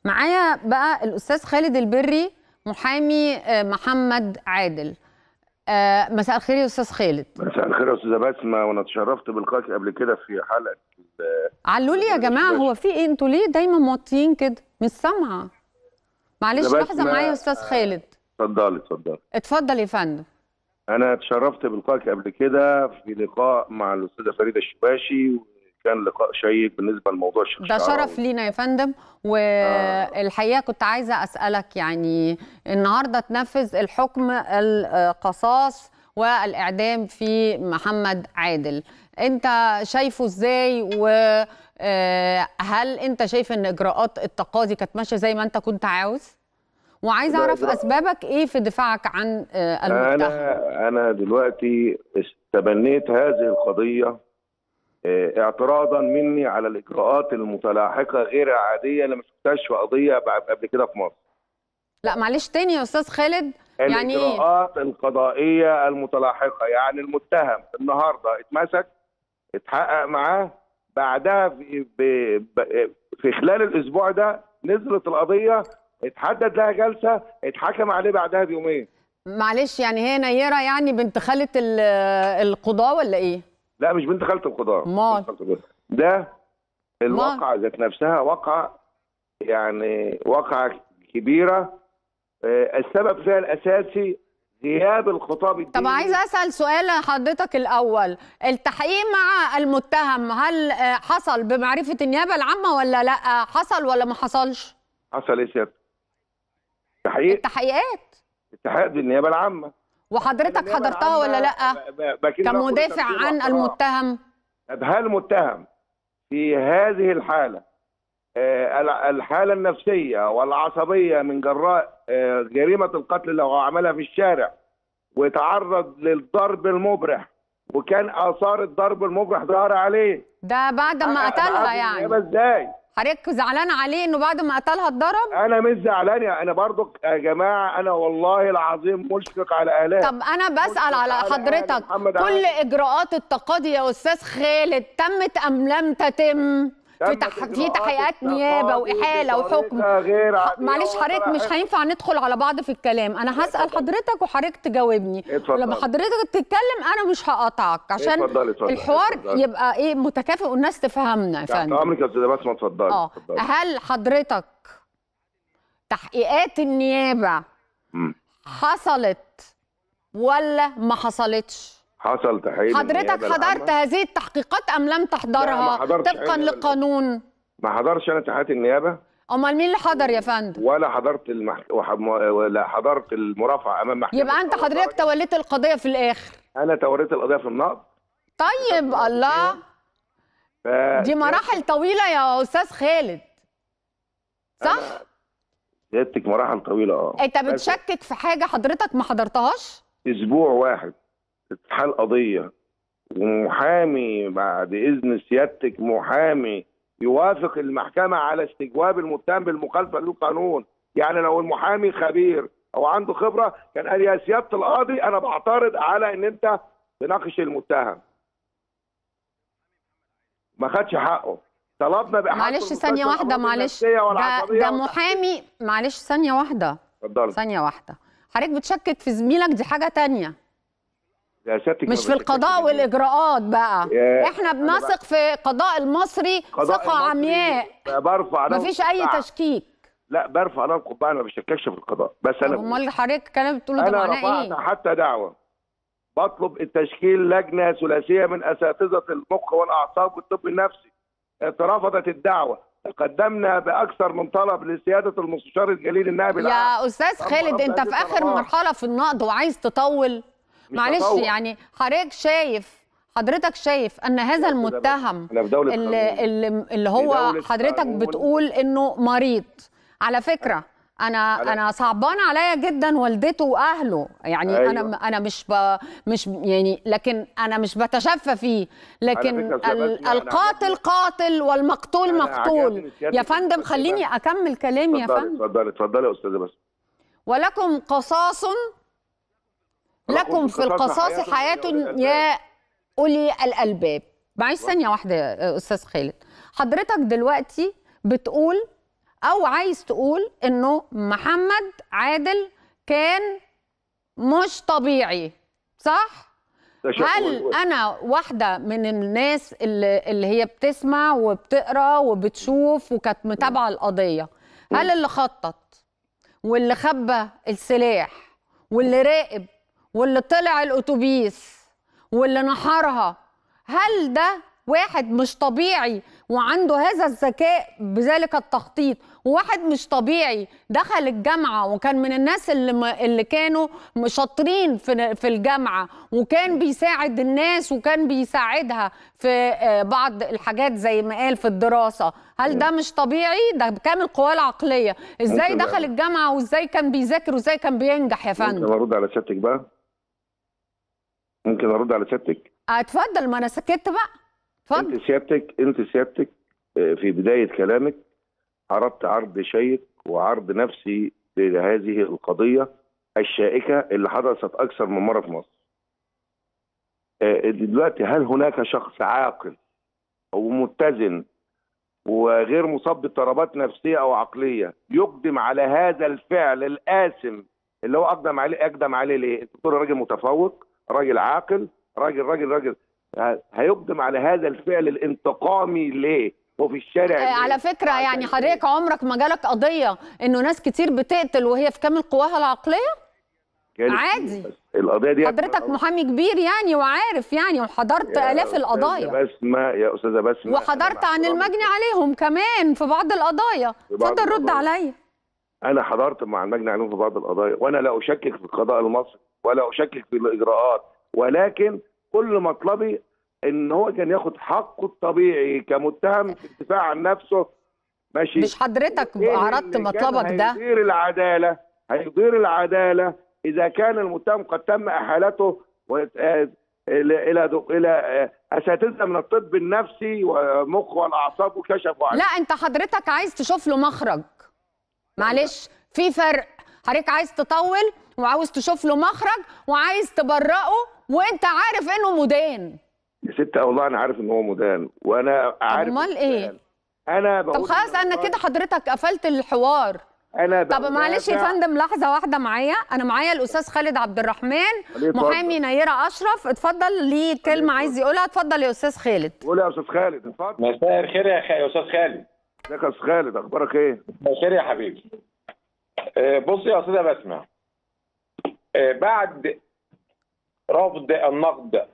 معايا بقى الاستاذ خالد البري محامي آه، محمد عادل آه، مساء الخير يا استاذ خالد مساء الخير يا استاذه بسمه وانا اتشرفت بلقائك قبل كده في حلقه ال- علوا لي يا جماعه هو في ايه انتوا ليه دايما موطيين كده مش سامعه معلش ده بس لحظه ما- معايا يا استاذ خالد اتفضلي اتفضلي اتفضل يا فندم انا اتشرفت بلقائك قبل كده في لقاء مع الاستاذه فريده الشباشي وكان لقاء شيق بالنسبه لموضوع الشيخ ده شعراوي. شرف لينا يا فندم والحقيقه كنت عايزه اسالك يعني النهارده تنفذ الحكم القصاص والاعدام في محمد عادل انت شايفه ازاي وهل انت شايف ان اجراءات التقاضي كانت ماشيه زي ما انت كنت عاوز وعايزه لا، اعرف إجراء- اسبابك ايه في دفاعك عن آه، المتهم انا انا دلوقتي تبنيت هذه القضيه آه، اعتراضا مني على الاجراءات المتلاحقه غير العاديه اللي ما شفتهاش في قضيه بعد- قبل كده في مصر لا معلش تاني يا استاذ خالد يعني ايه الاجراءات القضائيه المتلاحقه يعني المتهم النهارده اتمسك اتحقق معاه بعدها في, ب- ب- في خلال الاسبوع ده نزلت القضيه اتحدد لها جلسه اتحكم عليه بعدها بيومين معلش يعني هي نيره يعني بنت خاله ال- القضاه ولا ايه لا مش بنت خالة القضاء أمال؟ بنت خالة القضاء. ده الواقعة ذات نفسها واقعة يعني واقعة كبيرة آه، السبب فيها الأساسي غياب الخطاب الديني طب عايزه اسال سؤال حضرتك الاول التحقيق مع المتهم هل آه، حصل بمعرفه النيابه العامه ولا لا حصل ولا ما حصلش حصل ايه سيادة؟ تحقيق التحقيقات اتحاد النيابة العامة وحضرتك النيابة حضرتها ولا لا العامة ب- ب- بكيل باخد كمدافع التفسير عن واحترام. المتهم طب هل المتهم في هذه الحالة آه، ال- الحالة النفسية والعصبية من جراء آه، جريمة القتل لو عملها في الشارع وتعرض للضرب المبرح وكان آثار الضرب المبرح ظاهرة عليه ده بعد ما أنا- أنا قتلها عارف النيابة يعني ازاي حضرتك زعلان عليه انه بعد ما قتلها اتضرب انا مش زعلان يا- انا برضو يا جماعه انا والله العظيم مشفق على اهلها طب انا بسال على على آل حضرتك محمد كل علي. اجراءات التقاضي يا استاذ خالد تمت ام لم تتم في تمت تح... في إجراءات تحقيقات التقاضي نيابه واحاله وحكم بطريقة غير ح- عادية معلش حضرتك مش ومتلاحقة. هينفع ندخل على بعض في الكلام انا هسال حضرتك وحضرتك تجاوبني اتفضل. لما حضرتك تتكلم انا مش هقاطعك عشان اتفضلي، اتفضلي، الحوار اتفضلي. يبقى ايه متكافئ والناس تفهمنا يا تحت فندم امرك يا استاذه بسمه اتفضلي اه اتفضلي. هل حضرتك تحقيقات النيابه مم. حصلت ولا ما حصلتش حصل تحقيق حضرتك النيابة حضرت العامة. هذه التحقيقات ام لم لا، تحضرها ما حضرتش طبقا أي نيابة. للقانون ما حضرش انا تحقيقات النيابه امال مين اللي حضر يا فندم ولا حضرت المحك... وح- ولا حضرت المرافعه امام محكمه يبقى انت أول حضرتك درجة. توليت القضيه في الاخر انا توريت القضيه في النقض طيب الله ف... دي مراحل طويله يا استاذ خالد صح سيادتك مراحل طويله اه انت بس بتشكك في حاجه حضرتك ما حضرتهاش اسبوع واحد اتحال قضيه ومحامي بعد اذن سيادتك محامي يوافق المحكمه على استجواب المتهم بالمخالفه للقانون يعني لو المحامي خبير او عنده خبره كان قال يا سياده القاضي انا بعترض على ان انت تناقش المتهم ما خدش حقه طلبنا بإحاطة معلش المستشفى ثانيه واحده الأمراض معلش النفسية ده, والعصبية ده والتحقيق. محامي معلش ثانيه واحده اتفضل ثانيه واحده حضرتك بتشكك في زميلك دي حاجه تانية يا سيادتك ما مش في بتشككش القضاء فيه. والاجراءات بقى يا- احنا أنا بنثق في القضاء المصري قضاء ثقه المصري عمياء برفع له مفيش اي القبعة. تشكيك لا برفع له القبعه انا ما بشككش في القضاء بس طب انا امال حضرتك الكلام اللي بتقوله ده انا معناه رفعت ايه حتى دعوه بطلب التشكيل لجنه ثلاثيه من اساتذه المخ والاعصاب والطب النفسي اترفضت الدعوه قدمنا باكثر من طلب لسياده المستشار الجليل النائب العام يا استاذ طب خالد رب انت هذه في اخر الطلبات. مرحله في النقد وعايز تطول مش معلش تطور. يعني حضرتك شايف حضرتك شايف ان هذا يا أستاذة المتهم احنا في دوله اللي, قانون. اللي, اللي هو دولة حضرتك قانون. بتقول انه مريض على فكره انا على- انا صعبان عليا جدا والدته واهله يعني أيوة. انا انا مش ب مش يعني لكن انا مش بتشفى فيه لكن فكرة يا أستاذة ال- بسمة، أنا القاتل عجبني- قاتل والمقتول أنا مقتول عجبني سيادتك يا فندم الأستاذة. خليني اكمل كلامي يا اتفضلي فندم اتفضلي اتفضلي يا استاذه بس ولكم قصاص لكم في القصاص حياة يا أولي الألباب معلش ثانية واحدة يا أستاذ خالد حضرتك دلوقتي بتقول او عايز تقول انه محمد عادل كان مش طبيعي صح ده شيء- هل انا واحده من الناس اللي, اللي هي بتسمع وبتقرا وبتشوف وكانت متابعه القضيه هل اللي خطط واللي خبى السلاح واللي راقب واللي طلع الاتوبيس واللي نحرها هل ده واحد مش طبيعي وعنده هذا الذكاء بذلك التخطيط وواحد مش طبيعي دخل الجامعة وكان من الناس اللي, م- اللي كانوا شاطرين في في الجامعة وكان بيساعد الناس وكان بيساعدها في آه، بعض الحاجات زي ما قال في الدراسة هل ده مش طبيعي ده بكامل قواه العقلية ازاي ممكن دخل بقى. الجامعة وازاي كان بيذاكر وازاي كان بينجح يا فندم ممكن ارد على سيادتك بقى ممكن ارد على سيادتك اتفضل ما انا سكت بقى اتفضل انت سيادتك انت سيادتك آه، في بدايه كلامك عرضت عرض شيق وعرض نفسي لهذه القضيه الشائكه اللي حدثت اكثر من مره في مصر. آه، دلوقتي هل هناك شخص عاقل او متزن وغير مصاب باضطرابات نفسيه او عقليه يقدم على هذا الفعل الآثم اللي هو اقدم عليه اقدم عليه ليه؟ الدكتور راجل متفوق، راجل عاقل، راجل راجل راجل ه- هيقدم على هذا الفعل الانتقامي ليه؟ هو في الشارع آه، ليه؟ على فكرة عشان يعني إيه؟ حضرتك عمرك ما جالك قضية انه ناس كتير بتقتل وهي في كامل قواها العقلية جالس عادي. فيه. بس القضيه دي حضرتك محامي كبير يعني وعارف يعني وحضرت يا آلاف أستاذة القضايا بسمة يا استاذه بسمه وحضرت أنا عن مع المجني عليهم كمان في بعض القضايا في بعض اتفضل رد القضايا. عليا انا حضرت مع المجني عليهم في بعض القضايا وانا لا اشكك في القضاء المصري ولا اشكك في الاجراءات ولكن كل مطلبي ان هو كان ياخد حقه الطبيعي كمتهم في الدفاع عن نفسه ماشي مش حضرتك إيه عرضت اللي كان مطلبك ده هيدير العداله هيدير العداله اذا كان المتهم قد تم احالته و- آه، الى الى دك- الى آه، اساتذه من الطب النفسي ومخ والاعصاب وكشفوا عليه لا انت حضرتك عايز تشوف له مخرج معلش في فرق حضرتك عايز تطول وعاوز تشوف له مخرج وعايز تبرئه وانت عارف انه مدان يا ست والله انا عارف ان هو مدان وانا عارف امال إنه ايه؟ مدان. انا بقول طب خلاص انا والله كده حضرتك قفلت الحوار انا طب معلش يا بدافع- فندم لحظه واحده معايا انا معايا الاستاذ خالد عبد الرحمن عليه اتفضل. محامي نيره اشرف اتفضل ليه كلمه اتفضل. عايز يقولها اتفضل يا استاذ خالد قول يا استاذ خالد اتفضل مساء الخير يا, خ... يا استاذ خالد ازيك يا استاذ خالد اخبارك ايه؟ مساء الخير يا حبيبي آه، بص يا استاذه بسمه آه، بعد رفض النقد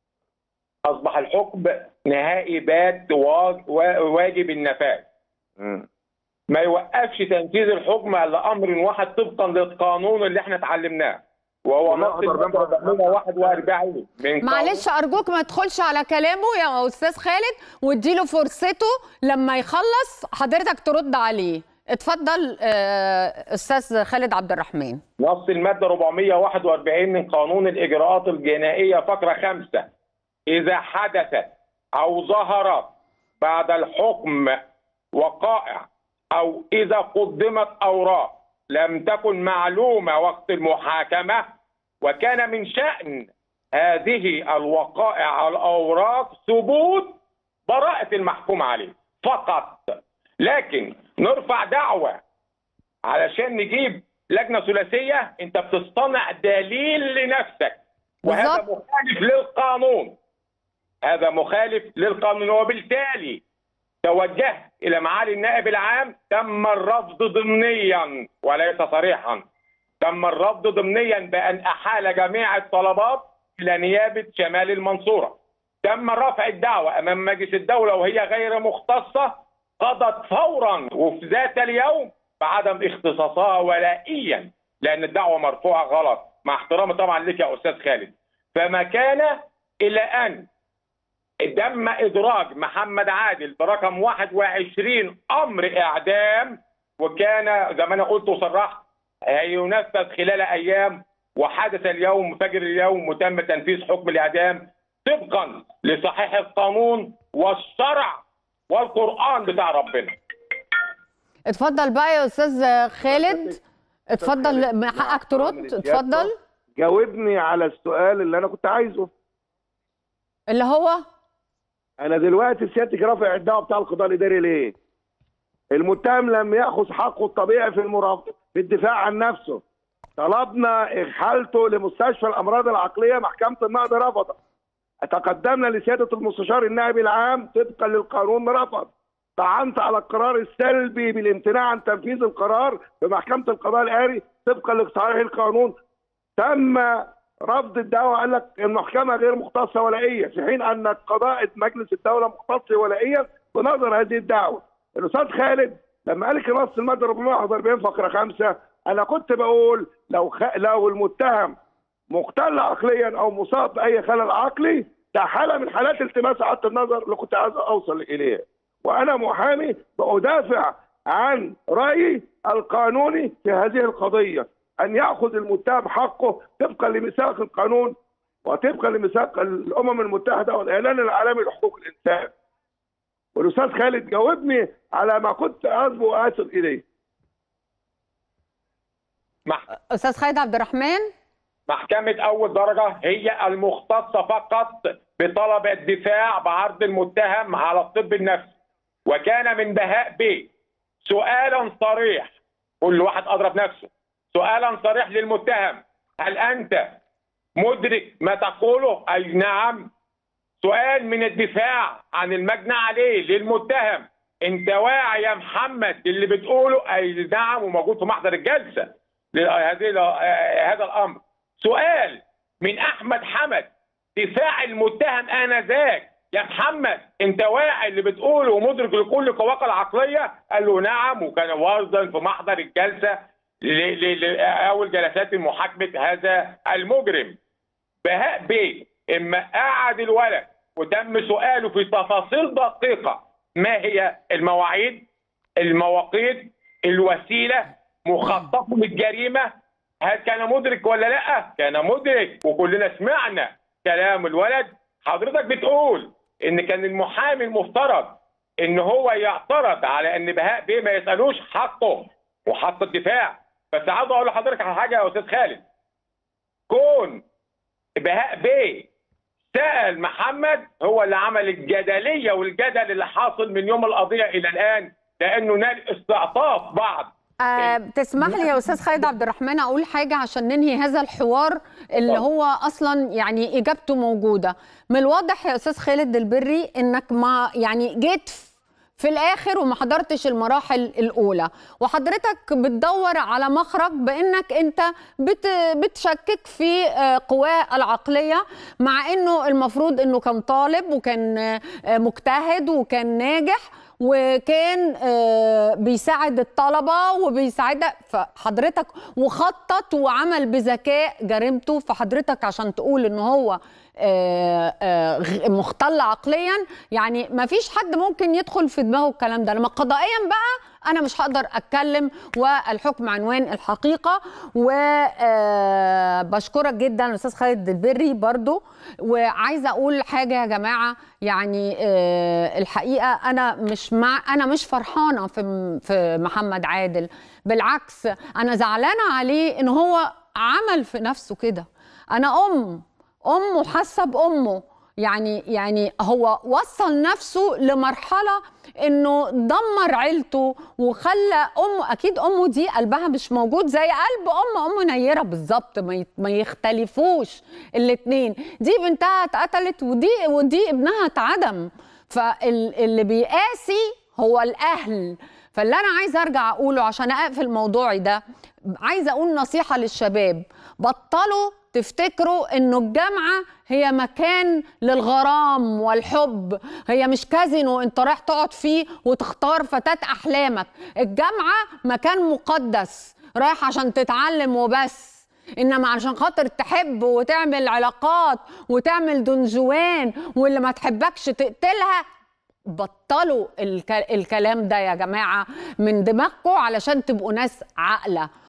اصبح الحكم نهائي بات وا- وا- واجب النفاذ مم. ما يوقفش تنفيذ الحكم الا امر واحد طبقا للقانون اللي احنا اتعلمناه وهو والله نص أقدر الماده أنفذ. 441 من قانون- معلش ارجوك ما تدخلش على كلامه يا استاذ خالد واديله فرصته لما يخلص حضرتك ترد عليه اتفضل آه، استاذ خالد عبد الرحمن نص المادة 441 من قانون الإجراءات الجنائية فقرة خمسة إذا حدثت أو ظهرت بعد الحكم وقائع أو إذا قدمت أوراق لم تكن معلومة وقت المحاكمة وكان من شأن هذه الوقائع الأوراق ثبوت براءة المحكوم عليه فقط لكن نرفع دعوة علشان نجيب لجنه ثلاثيه انت بتصطنع دليل لنفسك وهذا بالظبط. مخالف للقانون هذا مخالف للقانون وبالتالي توجهت الى معالي النائب العام تم الرفض ضمنيا وليس صريحا تم الرفض ضمنيا بان احال جميع الطلبات الى نيابه شمال المنصوره تم رفع الدعوه امام مجلس الدوله وهي غير مختصه قضت فورا وفي ذات اليوم بعدم اختصاصها ولائيا لان الدعوه مرفوعه غلط مع احترامي طبعا لك يا استاذ خالد فما كان الى ان تم ادراج محمد عادل برقم 21 امر اعدام وكان زي ما انا قلت وصرحت هينفذ خلال ايام وحدث اليوم فجر اليوم وتم تنفيذ حكم الاعدام طبقا لصحيح القانون والشرع والقران بتاع ربنا اتفضل بقى يا استاذ خالد اتفضل من حقك ترد اتفضل جاوبني على السؤال اللي انا كنت عايزه اللي هو انا دلوقتي سيادتك رافع الدعوه بتاع القضاء الاداري ليه؟ المتهم لم ياخذ حقه الطبيعي في المرافع في الدفاع عن نفسه طلبنا احالته لمستشفى الامراض العقليه محكمه النقد رفضت تقدمنا لسياده المستشار النائب العام طبقا للقانون رفض طعنت على القرار السلبي بالامتناع عن تنفيذ القرار في محكمه القضاء الآلي طبقا لصحيح القانون تم رفض الدعوة قال لك المحكمة غير مختصة ولائية في حين أن قضاء مجلس الدولة مختص ولائيا بنظر هذه الدعوة الأستاذ خالد لما قال لك نص المادة 441 فقرة 5 أنا كنت بقول لو خ... لو المتهم مختل عقليا أو مصاب بأي خلل عقلي ده حالة من حالات التماس إعادة النظر اللي كنت عايز أوصل إليه وأنا محامي بأدافع عن رأيي القانوني في هذه القضية أن يأخذ المتهم حقه طبقا لميثاق القانون وطبقا لميثاق الأمم المتحدة والإعلان العالمي لحقوق الإنسان والأستاذ خالد جاوبني على ما كنت أصبو وأصل إليه مح... استاذ خالد عبد الرحمن محكمة أول درجة هي المختصة فقط بطلب الدفاع بعرض المتهم على الطب النفسي وكان من بهاء بيه سؤالا صريح كل واحد أضرب نفسه سؤالا صريح للمتهم هل أنت مدرك ما تقوله أي نعم سؤال من الدفاع عن المجنى عليه للمتهم انت واعي يا محمد اللي بتقوله اي نعم وموجود في محضر الجلسه هذه هذا الامر سؤال من احمد حمد دفاع المتهم انذاك يا محمد انت واعي اللي بتقوله ومدرك لكل قواك العقليه قال له نعم وكان واردا في محضر الجلسه لاول جلسات محاكمه هذا المجرم بهاء بيه اما قعد الولد وتم سؤاله في تفاصيل دقيقه ما هي المواعيد المواقيت الوسيله مخططه الجريمه هل كان مدرك ولا لا كان مدرك وكلنا سمعنا كلام الولد حضرتك بتقول ان كان المحامي المفترض ان هو يعترض على ان بهاء بيه ما يسالوش حقه وحق الدفاع بس عاوز اقول لحضرتك على حاجه يا استاذ خالد كون بهاء بيه سأل محمد هو اللي عمل الجدلية والجدل اللي حاصل من يوم القضية إلى الآن لأنه نال استعطاف بعض أه تسمح لي يا استاذ خالد عبد الرحمن اقول حاجه عشان ننهي هذا الحوار اللي هو اصلا يعني اجابته موجوده من الواضح يا استاذ خالد البري انك ما يعني جيت في الاخر وما حضرتش المراحل الاولى وحضرتك بتدور على مخرج بانك انت بت بتشكك في قواه العقليه مع انه المفروض انه كان طالب وكان مجتهد وكان ناجح وكان بيساعد الطلبه وبيساعد فحضرتك وخطط وعمل بذكاء جريمته فحضرتك عشان تقول ان هو مختل عقليا يعني ما فيش حد ممكن يدخل في دماغه الكلام ده لما قضائيا بقى انا مش هقدر اتكلم والحكم عنوان الحقيقه وبشكرك جدا الاستاذ خالد البري برضو وعايزه اقول حاجه يا جماعه يعني الحقيقه انا مش مع انا مش فرحانه في في محمد عادل بالعكس انا زعلانه عليه ان هو عمل في نفسه كده انا ام امه حاسه بامه يعني يعني هو وصل نفسه لمرحله انه دمر عيلته وخلى امه اكيد امه دي قلبها مش موجود زي قلب ام ام نيره بالظبط ما يختلفوش الاثنين دي بنتها اتقتلت ودي ودي ابنها اتعدم فاللي بيقاسي هو الاهل فاللي انا عايزه ارجع اقوله عشان اقفل موضوعي ده عايزه اقول نصيحه للشباب بطلوا تفتكروا انه الجامعه هي مكان للغرام والحب هي مش كازينو انت رايح تقعد فيه وتختار فتاه احلامك الجامعه مكان مقدس رايح عشان تتعلم وبس انما عشان خاطر تحب وتعمل علاقات وتعمل دنجوان واللي ما تحبكش تقتلها بطلوا الكلام ده يا جماعه من دماغكم علشان تبقوا ناس عاقله